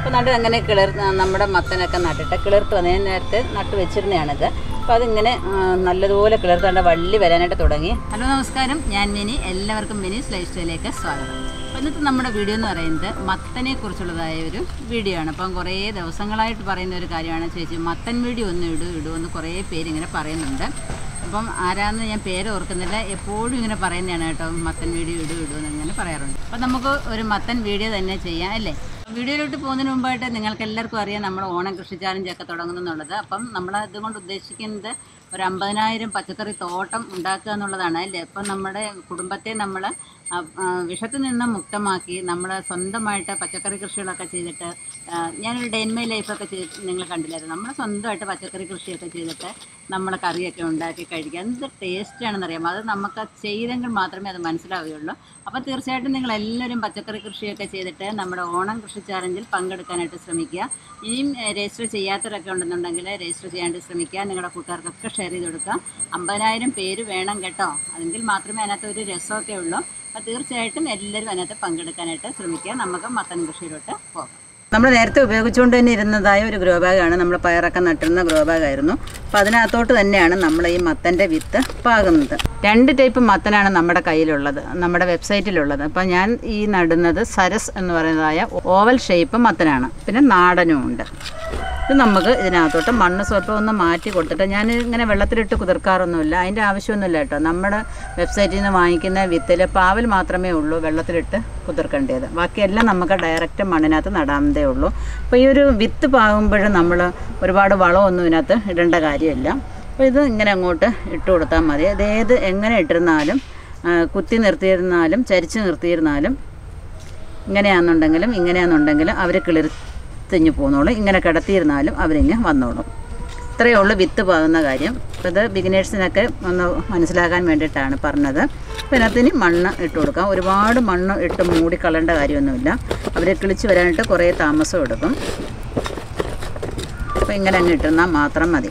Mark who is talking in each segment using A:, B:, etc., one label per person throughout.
A: അപ്പോൾ നട്ട് അങ്ങനെ കിളിർ നമ്മുടെ മത്തനൊക്കെ നട്ടിട്ട് കിളിർത്ത് വന്നതിന് നേരത്തെ നട്ട് വെച്ചിരുന്നതാണിത് അപ്പോൾ അതിങ്ങനെ ആ, നല്ലതുപോലെ കിളിർത്തേണ്ട വള്ളി വരാനായിട്ട് തുടങ്ങി ഹലോ നമസ്കാരം ഞാൻ മിനി എല്ലാവർക്കും മിനി ലൈഫ് സ്റ്റൈലിലേക്ക് സ്വാഗതം അപ്പോൾ ഇന്നത്തെ നമ്മുടെ വീഡിയോ എന്ന് പറയുന്നത് മത്തനെ കുറിച്ചുള്ളതായ ഒരു വീഡിയോ ആണ് അപ്പം കുറേ ദിവസങ്ങളായിട്ട് പറയുന്ന ഒരു കാര്യമാണ് ചേച്ചി മത്തൻ വീഡിയോ ഒന്ന് ഇടൂ ഇടുമെന്ന് കുറേ പേര് ഇങ്ങനെ പറയുന്നുണ്ട് അപ്പം ആരാന്ന് ഞാൻ പേര് ഓർക്കുന്നില്ല എപ്പോഴും ഇങ്ങനെ പറയുന്നതാണ് കേട്ടോ മത്തൻ വീഡിയോ ഇടൂ ഇടൂ എന്ന് ഇങ്ങനെ പറയാറുണ്ട് അപ്പം നമുക്ക് ഒരു മത്തൻ വീഡിയോ തന്നെ ചെയ്യാം അല്ലേ വീഡിയോയിലോട്ട് പോകുന്നതിന് മുമ്പായിട്ട് നിങ്ങൾക്ക് എല്ലാവർക്കും അറിയാം നമ്മൾ ഓണം കൃഷി ചാലഞ്ച് ഒക്കെ തുടങ്ങുന്നു എന്നുള്ളത് അപ്പം നമ്മൾ ഇതുകൊണ്ട് ഉദ്ദേശിക്കുന്നത് ഒരു അമ്പതിനായിരം പച്ചക്കറി തോട്ടം ഉണ്ടാക്കുക എന്നുള്ളതാണ് അല്ലേ അപ്പം നമ്മുടെ കുടുംബത്തെ നമ്മൾ വിഷത്തിൽ നിന്ന് മുക്തമാക്കി നമ്മൾ സ്വന്തമായിട്ട് പച്ചക്കറി കൃഷികളൊക്കെ ചെയ്തിട്ട് ആ, ഞാനൊരു ഡേ ഇൻ മൈ ലൈഫൊക്കെ ചെയ്ത് നിങ്ങൾ കണ്ടില്ലായിരുന്നു നമ്മൾ സ്വന്തമായിട്ട് പച്ചക്കറി കൃഷിയൊക്കെ ചെയ്തിട്ട് നമ്മൾ കറിയൊക്കെ ഉണ്ടാക്കി കഴിക്കുക എന്ത് ടേസ്റ്റാണെന്നറിയാം അത് നമുക്ക് ചെയ്തെങ്കിൽ മാത്രമേ അത് മനസ്സിലാവുകയുള്ളൂ അപ്പോൾ തീർച്ചയായിട്ടും നിങ്ങൾ എല്ലാവരും പച്ചക്കറി കൃഷിയൊക്കെ ചെയ്തിട്ട് നമ്മുടെ ഓണം കൃഷി ചാലഞ്ചിൽ പങ്കെടുക്കാനായിട്ട് ശ്രമിക്കുക ഇനിയും ഏഹ്, രജിസ്റ്റർ ചെയ്യാത്തവരൊക്കെ ഉണ്ടെന്നുണ്ടെങ്കിൽ രജിസ്റ്റർ ചെയ്യാനായിട്ട് ശ്രമിക്കുക നിങ്ങളുടെ കൂട്ടുകാർക്കൊക്കെ ഷെയർ ചെയ്ത് കൊടുക്കുക അമ്പതിനായിരം പേര് വേണം കേട്ടോ അതെങ്കിൽ മാത്രമേ അതിനകത്ത് ഒരു രസമൊക്കെ ഉള്ളൂ അപ്പോൾ തീർച്ചയായിട്ടും എല്ലാവരും അതിനകത്ത് പങ്കെടുക്കാനായിട്ട് ശ്രമിക്കുക നമുക്ക് മത്തൻ കൃഷിയിലോട്ട് പോകാം നമ്മൾ നേരത്തെ ഉപയോഗിച്ചുകൊണ്ട് തന്നെ ഇരുന്നതായ ഒരു ഗ്രോ ബാഗാണ് നമ്മൾ പയറൊക്കെ നട്ടിരുന്ന ഗ്രോ ബാഗായിരുന്നു അപ്പോൾ അതിനകത്തോട്ട് തന്നെയാണ് നമ്മൾ ഈ മത്തൻ്റെ വിത്ത് പാകുന്നത് രണ്ട് ടൈപ്പ് മത്തനാണ് നമ്മുടെ കയ്യിലുള്ളത് നമ്മുടെ വെബ്സൈറ്റിലുള്ളത് അപ്പോൾ ഞാൻ ഈ നടുന്നത് സരസ് എന്ന് പറയുന്നതായ ഓവൽ ഷേപ്പ് മത്തനാണ് പിന്നെ നാടനും ഉണ്ട് ഇത് നമുക്ക് ഇതിനകത്തോട്ട് മണ്ണ് സ്വല്പം ഒന്ന് മാറ്റി കൊടുത്തിട്ട് ഞാൻ ഇങ്ങനെ വെള്ളത്തിലിട്ട് കുതിർക്കാറൊന്നുമില്ല അതിൻ്റെ ആവശ്യമൊന്നുമില്ല കേട്ടോ നമ്മുടെ വെബ്സൈറ്റിൽ നിന്ന് വാങ്ങിക്കുന്ന വിത്തിൽ പാവൽ മാത്രമേ ഉള്ളൂ വെള്ളത്തിലിട്ട് കുതിർക്കേണ്ടത് ബാക്കിയെല്ലാം നമുക്ക് ഡയറക്റ്റ് മണ്ണിനകത്ത് നടാവുന്നതേ ഉള്ളൂ അപ്പോൾ ഈ ഒരു വിത്ത് പാകുമ്പോഴും നമ്മൾ ഒരുപാട് വളമൊന്നും ഇതിനകത്ത് ഇടേണ്ട കാര്യമില്ല അപ്പോൾ ഇത് ഇങ്ങനെ അങ്ങോട്ട് ഇട്ട് കൊടുത്താൽ മതി അതേത് എങ്ങനെ ഇട്ടിരുന്നാലും ആ, കുത്തി നിർത്തിയിരുന്നാലും ചരിച്ച് നിർത്തിയിരുന്നാലും ഇങ്ങനെയാണെന്നുണ്ടെങ്കിലും ഇങ്ങനെയാണെന്നുണ്ടെങ്കിലും അവർ കിളിർത്തിഞ്ഞ് പോന്നോളും ഇങ്ങനെ കിടത്തിയിരുന്നാലും അവരിങ്ങ് വന്നോളും ഇത്രയേ ഉള്ളൂ വിത്ത് പാകുന്ന കാര്യം അപ്പോൾ ഇത് ബിഗിനേഴ്സിനൊക്കെ ഒന്ന് മനസ്സിലാക്കാൻ വേണ്ടിയിട്ടാണ് പറഞ്ഞത് അപ്പോൾ ഇതിനകത്തിന് മണ്ണ് ഇട്ട് കൊടുക്കാം ഒരുപാട് മണ്ണ് ഇട്ട് മൂടിക്കളയേണ്ട കാര്യമൊന്നുമില്ല അവർ കിളിച്ച് വരാനായിട്ട് കുറേ താമസം എടുക്കും അപ്പോൾ ഇങ്ങനെ അങ്ങ് ഇട്ടിരുന്നാൽ മാത്രം മതി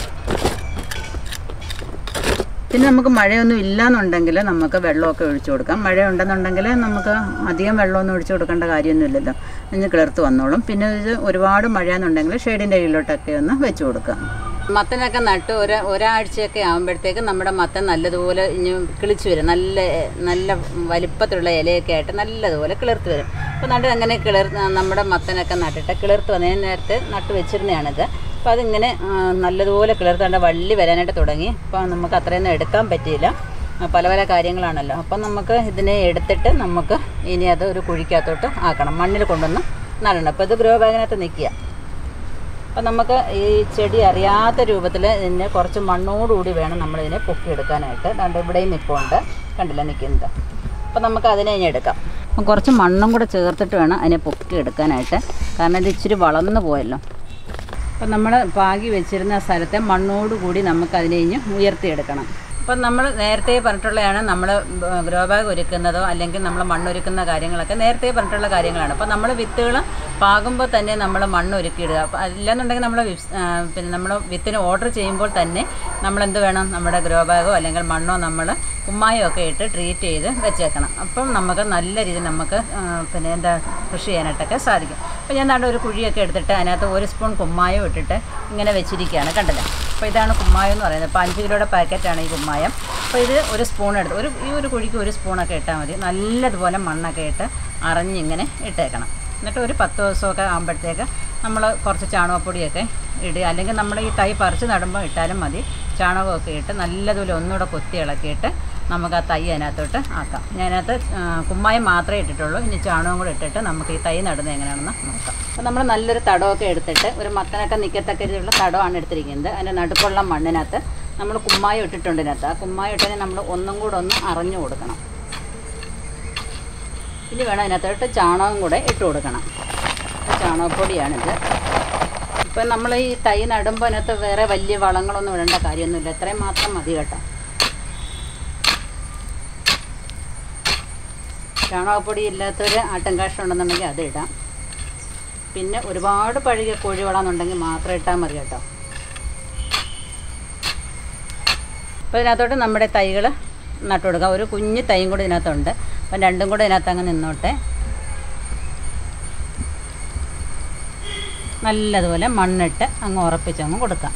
A: പിന്നെ നമുക്ക് മഴയൊന്നും ഇല്ലാന്നുണ്ടെങ്കിൽ നമുക്ക് വെള്ളമൊക്കെ ഒഴിച്ചു കൊടുക്കാം മഴ ഉണ്ടെന്നുണ്ടെങ്കിൽ നമുക്ക് അധികം വെള്ളമൊന്നും ഒഴിച്ചു കൊടുക്കേണ്ട കാര്യമൊന്നുമില്ലല്ലോ ഇനി കിളിർത്ത് വന്നോളും പിന്നെ ഇത് ഒരുപാട് മഴയെന്നുണ്ടെങ്കിൽ ഷെയ്ഡിൻ്റെ കീഴിലോട്ടൊക്കെ ഒന്ന് വെച്ച് കൊടുക്കാം മത്തനൊക്കെ നട്ട് ഒരു ഒരാഴ്ചയൊക്കെ ആകുമ്പോഴത്തേക്ക് നമ്മുടെ മത്തൻ നല്ലതുപോലെ ഇനി കിളിച്ച് വരും നല്ല നല്ല വലിപ്പത്തിലുള്ള ഇലയൊക്കെ ആയിട്ട് നല്ലതുപോലെ കിളിർത്ത് വരും അപ്പോൾ നട്ട് അങ്ങനെ കിളിർ നമ്മുടെ മത്തനൊക്കെ നട്ടിട്ട് കിളിർത്ത് വന്നതിന് നേരത്തെ നട്ട് വെച്ചിരുന്നതാണിത് അപ്പോൾ അതിങ്ങനെ ആ, നല്ലതുപോലെ കിളിർത്തേണ്ട വള്ളി വരാനായിട്ട് തുടങ്ങി അപ്പോൾ നമുക്ക് അത്രയൊന്നും എടുക്കാൻ പറ്റിയില്ല ആ, പല പല കാര്യങ്ങളാണല്ലോ അപ്പം നമുക്ക് ഇതിനെ എടുത്തിട്ട് നമുക്ക് ഇനി അത് ഒരു കുഴിക്കകത്തോട്ട് ആക്കണം മണ്ണിൽ കൊണ്ടുവന്ന് നടണം അപ്പോൾ ഇത് ഗ്രോ ബാഗിനകത്ത് നിൽക്കുക അപ്പം നമുക്ക് ഈ ചെടി അറിയാത്ത രൂപത്തിൽ ഇതിനെ കുറച്ച് മണ്ണോടുകൂടി വേണം നമ്മളിതിനെ പൊക്കിയെടുക്കാനായിട്ട് കണ്ട് ഇവിടെയും നിൽപ്പുണ്ട് കണ്ടില്ല നിൽക്കുന്നത് അപ്പം നമുക്ക് അതിനെ ഇനി എടുക്കാം അപ്പം കുറച്ച് മണ്ണും കൂടെ ചേർത്തിട്ട് വേണം അതിനെ പൊക്കിയെടുക്കാനായിട്ട് കാരണം ഇത് ഇച്ചിരി വളർന്നു പോയല്ലോ അപ്പം നമ്മൾ പാകി വെച്ചിരുന്ന സ്ഥലത്തെ മണ്ണോടുകൂടി നമുക്ക് അതിനെ ഇനി ഉയർത്തിയെടുക്കണം അപ്പം നമ്മൾ നേരത്തെ പറഞ്ഞിട്ടുള്ളതാണ് നമ്മൾ ഗ്രോ ബാഗ് ഒരുക്കുന്നതോ അല്ലെങ്കിൽ നമ്മൾ മണ്ണൊരുക്കുന്ന കാര്യങ്ങളൊക്കെ നേരത്തെ പറഞ്ഞിട്ടുള്ള കാര്യങ്ങളാണ് അപ്പോൾ നമ്മൾ വിത്തുകൾ പാകുമ്പോൾ തന്നെ നമ്മൾ മണ്ണ് ഒരുക്കിയിടുക അപ്പോൾ അല്ലെന്നുണ്ടെങ്കിൽ നമ്മൾ പിന്നെ നമ്മൾ വിത്തിന് ഓർഡർ ചെയ്യുമ്പോൾ തന്നെ നമ്മൾ എന്ത് വേണം നമ്മുടെ ഗ്രോ ബാഗോ അല്ലെങ്കിൽ മണ്ണോ നമ്മൾ കുമ്മായോ ഒക്കെ ഇട്ട് ട്രീറ്റ് ചെയ്ത് വെച്ചേക്കണം അപ്പം നമുക്ക് നല്ല രീതിയിൽ നമുക്ക് ആ, പിന്നെ എന്താ കൃഷി ചെയ്യാനായിട്ടൊക്കെ സാധിക്കും അപ്പോൾ ഞാൻ നാളെ ഒരു കുഴിയൊക്കെ എടുത്തിട്ട് അതിനകത്ത് ഒരു സ്പൂൺ കുമ്മായം ഇട്ടിട്ട് ഇങ്ങനെ വെച്ചിരിക്കുകയാണ് കണ്ടല്ലോ അപ്പോൾ ഇതാണ് കുമ്മായം എന്ന് പറയുന്നത് അപ്പോൾ അഞ്ച് കിലോയുടെ പാക്കറ്റാണ് ഈ കുമ്മായം അപ്പോൾ ഇത് ഒരു സ്പൂൺ എടുത്ത് ഒരു ഈ ഒരു കുഴിക്ക് ഒരു സ്പൂണൊക്കെ ഇട്ടാൽ മതി നല്ലതുപോലെ മണ്ണൊക്കെ ഇട്ട് അറിഞ്ഞിങ്ങനെ ഇട്ടേക്കണം എന്നിട്ട് ഒരു പത്ത് ദിവസമൊക്കെ ആകുമ്പോഴത്തേക്ക് നമ്മൾ കുറച്ച് ചാണകപ്പൊടിയൊക്കെ ഇടുക അല്ലെങ്കിൽ നമ്മൾ ഈ തൈ പറിച്ച് നടുമ്പോൾ ഇട്ടാലും മതി ചാണകമൊക്കെ ഇട്ട് നല്ലതുപോലെ ഒന്നുകൂടെ കൊത്തി ഇളക്കിയിട്ട് നമുക്ക് ആ തൈ അതിനകത്തോട്ട് ആക്കാം ഞാനകത്ത് ആ, കുമ്മായം മാത്രമേ ഇട്ടിട്ടുള്ളൂ ഇനി ചാണകം കൂടെ ഇട്ടിട്ട് നമുക്ക് ഈ തൈ നടുന്നത് എങ്ങനെയാണെന്ന് നോക്കാം അപ്പോൾ നമ്മൾ നല്ലൊരു തടമൊക്കെ എടുത്തിട്ട് ഒരു മത്തനൊക്കെ നിൽക്കത്തക്ക രീതിയിലുള്ള തടമാണ് എടുത്തിരിക്കുന്നത് അതിൻ്റെ നടുക്കുള്ള മണ്ണിനകത്ത് നമ്മൾ കുമ്മായം ഇട്ടിട്ടുണ്ട് ഇതിനകത്ത് ആ കുമ്മായം ഇട്ടതിനെ നമ്മൾ ഒന്നും കൂടെ ഒന്ന് അറിഞ്ഞു കൊടുക്കണം ഇനി വേണം അതിനകത്തോട്ട് ചാണകം കൂടെ ഇട്ട് കൊടുക്കണം ചാണകപ്പൊടിയാണിത് ഇപ്പം നമ്മൾ ഈ തൈ നടുമ്പോൾ അതിനകത്ത് വേറെ വലിയ വളങ്ങളൊന്നും ഇടേണ്ട കാര്യമൊന്നുമില്ല ഇത്രയും മാത്രം മതി കേട്ടോ ചാണകപ്പൊടി ഇല്ലാത്തൊരു ആട്ടിൻകാഷ്ടം ഉണ്ടെന്നുണ്ടെങ്കിൽ അത് ഇടാം പിന്നെ ഒരുപാട് പഴകിയ കോഴിവളം എന്നുണ്ടെങ്കിൽ മാത്രം ഇട്ടാൽ മതി കേട്ടോ അപ്പോൾ ഇതിനകത്തോട്ട് നമ്മുടെ തൈകൾ നട്ടു കൊടുക്കാം ഒരു കുഞ്ഞ് തൈയും കൂടി ഇതിനകത്തുണ്ട് അപ്പം രണ്ടും കൂടെ ഇതിനകത്ത് അങ്ങ് നിന്നോട്ടെ നല്ലതുപോലെ മണ്ണിട്ട് അങ്ങ് ഉറപ്പിച്ചങ്ങ് കൊടുക്കാം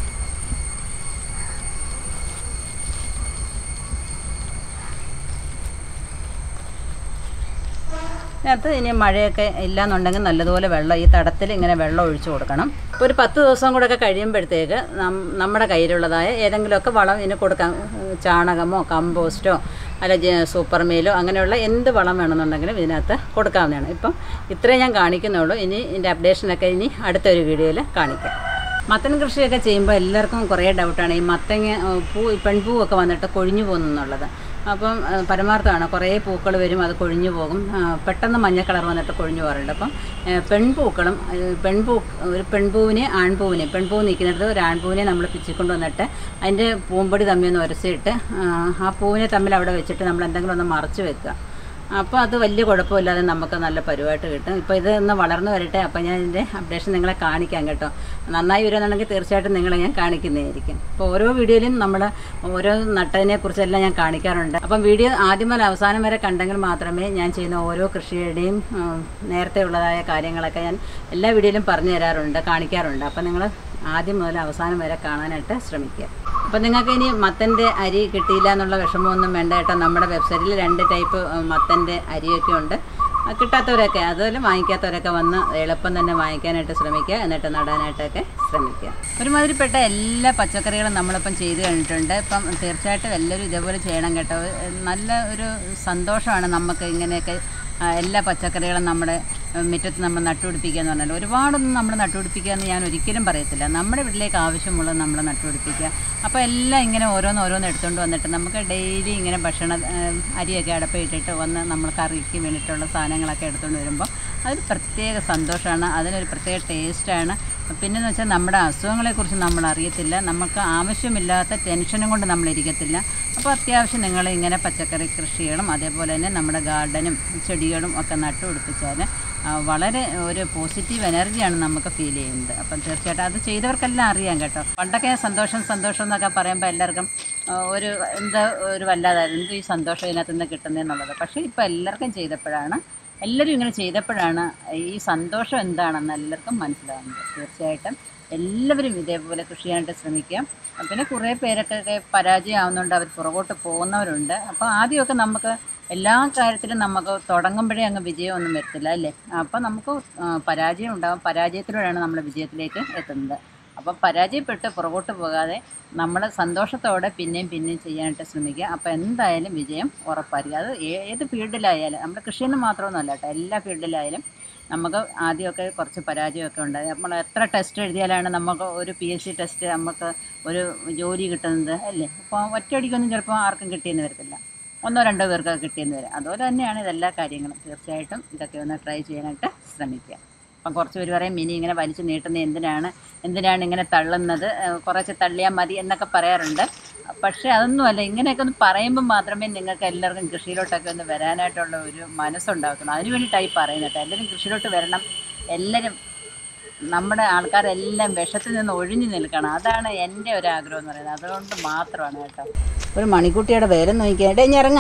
A: ഇതിനകത്ത് ഇനി മഴയൊക്കെ ഇല്ലാന്നുണ്ടെങ്കിൽ നല്ലതുപോലെ വെള്ളം ഈ തടത്തിൽ ഇങ്ങനെ വെള്ളം ഒഴിച്ചു കൊടുക്കണം ഒരു പത്ത് ദിവസം കൂടെ ഒക്കെ കഴിയുമ്പോഴത്തേക്ക് നം- നമ്മുടെ കയ്യിലുള്ളതായ ഏതെങ്കിലുമൊക്കെ വളം ഇതിന് കൊടുക്കാം ഉം, ചാണകമോ കമ്പോസ്റ്റോ അല്ല ജ- സൂപ്പർ മീലോ അങ്ങനെയുള്ള എന്ത് വളം വേണമെന്നുണ്ടെങ്കിലും ഇതിനകത്ത് കൊടുക്കാവുന്നതാണ് ഇപ്പം ഇത്രയും ഞാൻ കാണിക്കുന്നുള്ളൂ ഇനി ഇതിൻ്റെ അപ്ഡേഷനൊക്കെ ഇനി അടുത്തൊരു വീഡിയോയിൽ കാണിക്കാം മത്തൻ കൃഷിയൊക്കെ ചെയ്യുമ്പോൾ എല്ലാവർക്കും കുറേ ഡൗട്ടാണ് ഈ മത്തങ്ങ ഏഹ്, പൂ പെൺപൂവൊക്കെ വന്നിട്ട് കൊഴിഞ്ഞു പോകുന്നു എന്നുള്ളത് അപ്പം ഏഹ്, പരമാർത്ഥമാണ് കുറേ പൂക്കൾ വരും അത് കൊഴിഞ്ഞു പോകും ആ, പെട്ടെന്ന് മഞ്ഞ കളർ വന്നിട്ട് കൊഴിഞ്ഞു പോകാറുണ്ട് അപ്പം ഏഹ്, പെൺപൂക്കളും ഏഹ്, പെൺപൂ ഒരു പെൺപൂവിനെ ആൺപൂവിനെ പെൺപൂ നിൽക്കുന്നിടത്ത് ഒരു ആൺപൂവിനെ നമ്മൾ പിച്ചിക്കൊണ്ട് വന്നിട്ട് അതിൻ്റെ പൂമ്പൊടി തമ്മിൽ ഒന്ന് ഉരച്ചിട്ട് ആ, ആ പൂവിനെ തമ്മിൽ അവിടെ വെച്ചിട്ട് നമ്മൾ എന്തെങ്കിലും ഒന്ന് മറച്ച് വെക്കുക അപ്പോൾ അത് വലിയ കുഴപ്പമില്ലാതെ നമുക്ക് നല്ല പരുവായിട്ട് കിട്ടും ഇപ്പോൾ ഇത് ഒന്ന് വളർന്നു വരട്ടെ അപ്പോൾ ഞാൻ ഇതിൻ്റെ അപ്ഡേഷൻ നിങ്ങളെ കാണിക്കാം കേട്ടോ നന്നായി വരുമെന്നുണ്ടെങ്കിൽ തീർച്ചയായിട്ടും നിങ്ങളെ ഞാൻ കാണിക്കുന്നതായിരിക്കും അപ്പോൾ ഓരോ വീഡിയോയിലും നമ്മൾ ഓരോ നട്ടതിനെ കുറിച്ചെല്ലാം ഞാൻ കാണിക്കാറുണ്ട് അപ്പം വീഡിയോ ആദ്യം മുതൽ അവസാനം വരെ കണ്ടെങ്കിൽ മാത്രമേ ഞാൻ ചെയ്യുന്ന ഓരോ കൃഷിയുടെയും ഉം, നേരത്തെ ഉള്ളതായ കാര്യങ്ങളൊക്കെ ഞാൻ എല്ലാ വീഡിയോയിലും പറഞ്ഞു തരാറുണ്ട് കാണിക്കാറുണ്ട് അപ്പം നിങ്ങൾ ആദ്യം മുതൽ അവസാനം വരെ കാണാനായിട്ട് ശ്രമിക്കുക അപ്പം നിങ്ങൾക്ക് ഇനി മത്തൻ്റെ അരി കിട്ടിയില്ല എന്നുള്ള വിഷമമൊന്നും വേണ്ട കേട്ടോ നമ്മുടെ വെബ്സൈറ്റിൽ രണ്ട് ടൈപ്പ് മത്തൻ്റെ അരിയൊക്കെ ഉണ്ട് ആ, കിട്ടാത്തവരൊക്കെ അതുപോലെ വാങ്ങിക്കാത്തവരൊക്കെ വന്ന് എളുപ്പം തന്നെ വാങ്ങിക്കാനായിട്ട് ശ്രമിക്കുക എന്നിട്ട് നടാനായിട്ടൊക്കെ ശ്രമിക്കുക ഒരുമാതിരിപ്പെട്ട എല്ലാ പച്ചക്കറികളും നമ്മളിപ്പം ചെയ്ത് കഴിഞ്ഞിട്ടുണ്ട് ഇപ്പം തീർച്ചയായിട്ടും എല്ലാവരും ഇതേപോലെ ചെയ്യണം കേട്ടോ നല്ല ഒരു സന്തോഷമാണ് നമുക്ക് ഇങ്ങനെയൊക്കെ ആ, എല്ലാ പച്ചക്കറികളും നമ്മുടെ ഉം, മുറ്റത്ത് നമ്മൾ നട്ടുപിടിപ്പിക്കുക എന്ന് പറഞ്ഞാൽ ഒരുപാടൊന്നും നമ്മൾ നട്ടുപിടിപ്പിക്കുക എന്ന് ഞാൻ ഒരിക്കലും പറയത്തില്ല നമ്മുടെ വീട്ടിലേക്ക് ആവശ്യമുള്ളത് നമ്മൾ നട്ടുപിടിപ്പിക്കുക അപ്പോൾ എല്ലാം ഇങ്ങനെ ഓരോന്ന് ഓരോന്ന് എടുത്തുകൊണ്ട് വന്നിട്ട് നമുക്ക് ഡെയിലി ഇങ്ങനെ ഭക്ഷണ ഏം, അരിയൊക്കെ അടപ്പിട്ടിട്ട് വന്ന് നമ്മൾ കറിക്ക് വേണ്ടിയിട്ടുള്ള സാധനങ്ങളൊക്കെ എടുത്തുകൊണ്ട് വരുമ്പോൾ അതൊരു പ്രത്യേക സന്തോഷമാണ് അതിനൊരു പ്രത്യേക ടേസ്റ്റാണ് പിന്നെന്ന് വെച്ചാൽ നമ്മുടെ അസുഖങ്ങളെക്കുറിച്ച് നമ്മൾ അറിയത്തില്ല നമുക്ക് ആവശ്യമില്ലാത്ത ടെൻഷനും കൊണ്ട് നമ്മൾ ഇരിക്കത്തില്ല അപ്പോൾ അത്യാവശ്യം നിങ്ങൾ ഇങ്ങനെ പച്ചക്കറി കൃഷികളും അതേപോലെ തന്നെ നമ്മുടെ ഗാർഡനും ചെടികളും ഒക്കെ നട്ടുപിടിപ്പിച്ചാൽ ആ, വളരെ ഒരു പോസിറ്റീവ് എനർജിയാണ് നമുക്ക് ഫീൽ ചെയ്യുന്നത് അപ്പം തീർച്ചയായിട്ടും അത് ചെയ്തവർക്കെല്ലാം അറിയാം കേട്ടോ പണ്ടൊക്കെ സന്തോഷം സന്തോഷം എന്നൊക്കെ പറയുമ്പോൾ എല്ലാവർക്കും ആ, ഒരു എന്താ ഒരു വല്ലാതായിരുന്നു എന്ത് ഈ സന്തോഷം ഇതിനകത്ത് നിന്ന് കിട്ടുന്നതെന്നുള്ളത് പക്ഷേ ഇപ്പോൾ എല്ലാവർക്കും ചെയ്തപ്പോഴാണ് എല്ലാവരും ഇങ്ങനെ ചെയ്തപ്പോഴാണ് ഈ സന്തോഷം എന്താണെന്ന് എല്ലാവർക്കും മനസ്സിലാകുന്നത് തീർച്ചയായിട്ടും എല്ലാവരും ഇതേപോലെ കൃഷി ചെയ്യാനായിട്ട് ശ്രമിക്കുക പിന്നെ കുറേ പേരൊക്കെ പരാജയമാവുന്നുണ്ട് അവർ പുറകോട്ട് പോകുന്നവരുണ്ട് അപ്പോൾ ആദ്യമൊക്കെ നമുക്ക് എല്ലാ കാര്യത്തിലും നമുക്ക് തുടങ്ങുമ്പോഴേ അങ്ങ് വിജയമൊന്നും വരത്തില്ല അല്ലേ അപ്പം നമുക്ക് ആ, പരാജയം ഉണ്ടാകും പരാജയത്തിലൂടെയാണ് നമ്മൾ വിജയത്തിലേക്ക് എത്തുന്നത് അപ്പം പരാജയപ്പെട്ട് പുറകോട്ട് പോകാതെ നമ്മൾ സന്തോഷത്തോടെ പിന്നെയും പിന്നെയും ചെയ്യാനായിട്ട് ശ്രമിക്കുക അപ്പോൾ എന്തായാലും വിജയം ഉറപ്പായിരിക്കും അത് ഏത് ഫീൽഡിലായാലും നമ്മുടെ കൃഷിയിൽ മാത്രമൊന്നുമല്ല കേട്ടോ എല്ലാ ഫീൽഡിലായാലും നമുക്ക് ആദ്യമൊക്കെ കുറച്ച് പരാജയമൊക്കെ ഉണ്ടായി നമ്മൾ എത്ര ടെസ്റ്റ് എഴുതിയാലാണ് നമുക്ക് ഒരു പി എസ് സി ടെസ്റ്റ് നമുക്ക് ഒരു ജോലി കിട്ടുന്നത് അല്ലേ അപ്പോൾ ഒറ്റയടിക്കൊന്നും ചിലപ്പോൾ ആർക്കും കിട്ടിയെന്ന് വരത്തില്ല ഒന്നോ രണ്ടോ പേർക്ക് കിട്ടിയെന്ന് വരും അതുപോലെ തന്നെയാണ് ഇതെല്ലാ കാര്യങ്ങളും തീർച്ചയായിട്ടും ഇതൊക്കെ ഒന്ന് ട്രൈ ചെയ്യാനായിട്ട് ശ്രമിക്കുക അപ്പം കുറച്ച് പേര് പറയും മിനി ഇങ്ങനെ വലിച്ചു നീട്ടുന്നത് എന്തിനാണ് എന്തിനാണ് ഇങ്ങനെ തള്ളുന്നത് ഏഹ് കുറച്ച് തള്ളിയാൽ മതി എന്നൊക്കെ പറയാറുണ്ട് പക്ഷേ അതൊന്നുമല്ല ഇങ്ങനെയൊക്കെ ഒന്ന് പറയുമ്പോൾ മാത്രമേ നിങ്ങൾക്ക് എല്ലാവർക്കും കൃഷിയിലോട്ടൊക്കെ ഒന്ന് വരാനായിട്ടുള്ള ഒരു മനസ്സുണ്ടാക്കണം അതിന് വേണ്ടിയിട്ടായി പറയുന്നത് കേട്ടോ എല്ലാവരും കൃഷിയിലോട്ട് വരണം എല്ലാവരും നമ്മുടെ ആൾക്കാരെല്ലാം വിഷത്തിൽ നിന്ന് ഒഴിഞ്ഞു നിൽക്കണം അതാണ് എൻ്റെ ഒരു ആഗ്രഹം എന്ന് പറയുന്നത് അതുകൊണ്ട് മാത്രമാണ് കേട്ടോ ഒരു മണിക്കുട്ടിയുടെ വേല നോക്കിയാൽ ഡേ ഇറങ്ങ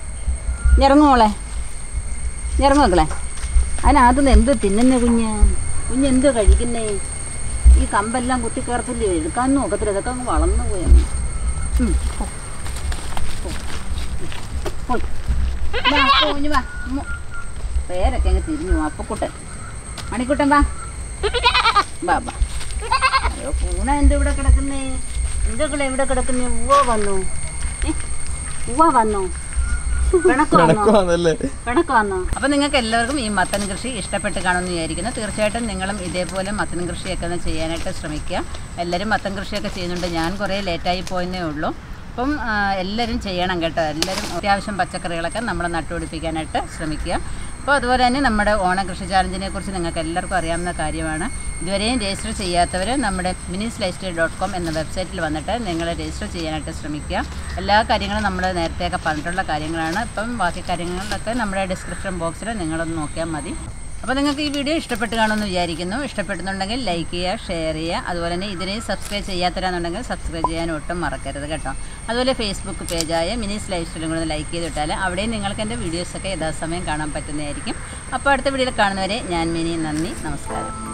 A: ഇറങ്ങുമോളെ ഇറങ്ങു മക്കളെ അതിനകത്തുനിന്ന് എന്ത് തിന്നുന്ന കുഞ്ഞ് കുഞ്ഞ് എന്തോ കഴിക്കുന്നേ ഈ കമ്പെല്ലാം കുത്തിക്കയറത്തില്ലേ എടുക്കാനും നോക്കത്തില്ല ഇതൊക്കെ അങ്ങ് വളർന്നു പോയെന്ന് ഉം, പോ. പോ. പോ. വാ, പോ, കുഞ്ഞ് വാ. ഉമ്മ. പേരൊക്കെ അങ്ങ് തിരിഞ്ഞു വാ. അപ്പക്കുട്ടൻ മണിക്കുട്ടൻ വാ വാ വാ അയ്യോ പൂണ എന്താ ഇവിടെ കിടക്കുന്നേ എന്തൊക്കെ ഇവിടെ കിടക്കുന്നേ ഉവ്വ വന്നു ഏ, ഉവ്വ വന്നു പിണക്ക് വന്നോ
B: നടക്കുവാന്നല്ലേ
A: പിണക്ക് വന്നോ അപ്പം നിങ്ങൾക്ക് എല്ലാവർക്കും ഈ മത്തൻ കൃഷി ഇഷ്ടപ്പെട്ട് കാണുമെന്ന് വിചാരിക്കുന്നു തീർച്ചയായിട്ടും നിങ്ങളും ഇതേപോലെ മത്തൻ കൃഷിയൊക്കെ ഒന്ന് ചെയ്യാനായിട്ട് ശ്രമിക്കുക എല്ലാവരും മത്തൻ കൃഷിയൊക്കെ ചെയ്യുന്നുണ്ട് ഞാൻ കുറേ ലേറ്റായി പോയെന്നേ ഉള്ളൂ അപ്പം ആ, എല്ലാവരും ചെയ്യണം കേട്ടോ എല്ലാവരും അത്യാവശ്യം പച്ചക്കറികളൊക്കെ നമ്മൾ നട്ടുപിടിപ്പിക്കാനായിട്ട് ശ്രമിക്കുക അപ്പോൾ അതുപോലെ തന്നെ നമ്മുടെ ഓണം കൃഷി ചാലഞ്ചിനെ കുറിച്ച് നിങ്ങൾക്ക് എല്ലാവർക്കും അറിയാവുന്ന കാര്യമാണ് ഇതുവരെയും രജിസ്റ്റർ ചെയ്യാത്തവർ നമ്മുടെ Minis lifestyle dot com എന്ന വെബ്സൈറ്റിൽ വന്നിട്ട് നിങ്ങൾ രജിസ്റ്റർ ചെയ്യാനായിട്ട് ശ്രമിക്കുക എല്ലാ കാര്യങ്ങളും നമ്മൾ നേരത്തെയൊക്കെ പറഞ്ഞിട്ടുള്ള കാര്യങ്ങളാണ് ഇപ്പം ബാക്കി കാര്യങ്ങളിലൊക്കെ നമ്മുടെ ഡിസ്ക്രിപ്ഷൻ ബോക്സിൽ നിങ്ങളൊന്ന് നോക്കിയാൽ മതി അപ്പോൾ നിങ്ങൾക്ക് ഈ വീഡിയോ ഇഷ്ടപ്പെട്ട് കാണുമെന്ന് വിചാരിക്കുന്നു ഇഷ്ടപ്പെടുന്നുണ്ടെങ്കിൽ ലൈക്ക് ചെയ്യുക ഷെയർ ചെയ്യുക അതുപോലെ തന്നെ ഇതിനെ സബ്സ്ക്രൈബ് ചെയ്യാത്തവരാണെന്നുണ്ടെങ്കിൽ സബ്സ്ക്രൈബ് ചെയ്യാൻ ഒട്ടും മറക്കരുത് കേട്ടോ അതുപോലെ ഫേസ്ബുക്ക് പേജായ മിനിസ് ലൈഫ് സ്റ്റൈലും കൂടെ ലൈക്ക് ചെയ്തിട്ടാൽ അവിടെയും നിങ്ങൾക്ക് എൻ്റെ വീഡിയോസൊക്കെ യഥാസമയം കാണാൻ പറ്റുന്നതായിരിക്കും അപ്പോൾ അടുത്ത വീഡിയോയിൽ കാണുന്നവരെ ഞാൻ മിനി നന്ദി നമസ്കാരം